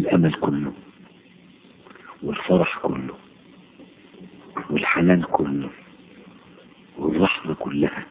الأمل كله والفرح كله والحنان كله والرحمة كلها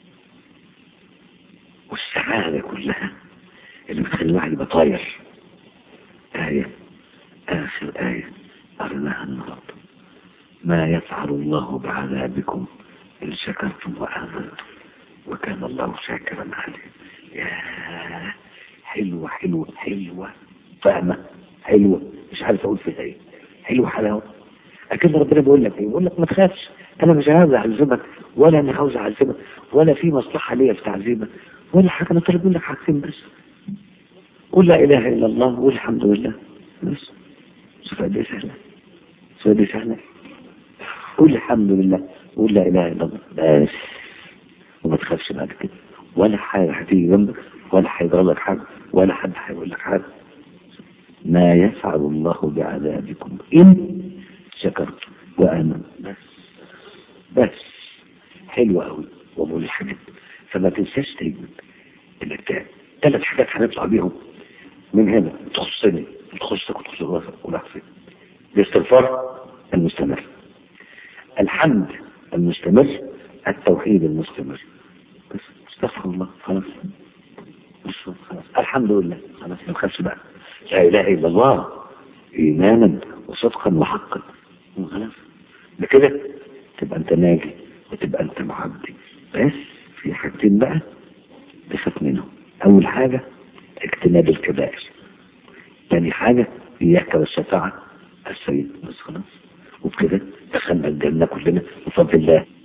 والسعادة كلها اللي بتخلي الواحد يبقى طاير آية آخر آية قرناها النهاردة ما يفعل الله بعذابكم إن شكرتم وآمنتم وكان الله شاكرا عليم يا حلوة حلوة حلوة فاهمة حلوة مش عارف أقول فيها إيه حلوة حلاوة أكيد ربنا بيقول لك إيه بيقول لك ما تخافش أنا مش عاوز أعذبك ولا أنا عاوز أعذبك ولا في مصلحة ليا في تعذيبك ولا حاجة أنا طالب منك حاجتين بس قول لا إله إلا الله والحمد لله بس شوف قد إيه سهلة شوف قد إيه سهلة قول الحمد لله قول لا إله إلا الله بس وما تخافش بعد كده ولا حاجة هتيجي جنبك ولا هيجرى لك حاجة ولا حد هيقول لك حاجة ما يفعل الله بعذابكم إن شكرتم وآمنوا بس بس حلوة قوي وأقول الحاجات فما تنساش دايما انك ثلاث حاجات هنطلع بيهم من هنا تخصني وتخصك وتخص راسك ونفسك الاستغفار المستمر الحمد المستمر التوحيد المستمر بس استغفر الله خلاص بس خلاص الحمد لله خلاص ما تخافش بقى لا اله الا الله ايمانا وصدقا وحقا خلاص بكده تبقى انت ناجي وتبقى انت معبدي بس في حاجتين بقى تخاف منهم اول حاجة اجتناب الكبائر تاني حاجة اياك والشفاعة السيد بس خلاص وبكده دخلنا الجنة كلنا بفضل الله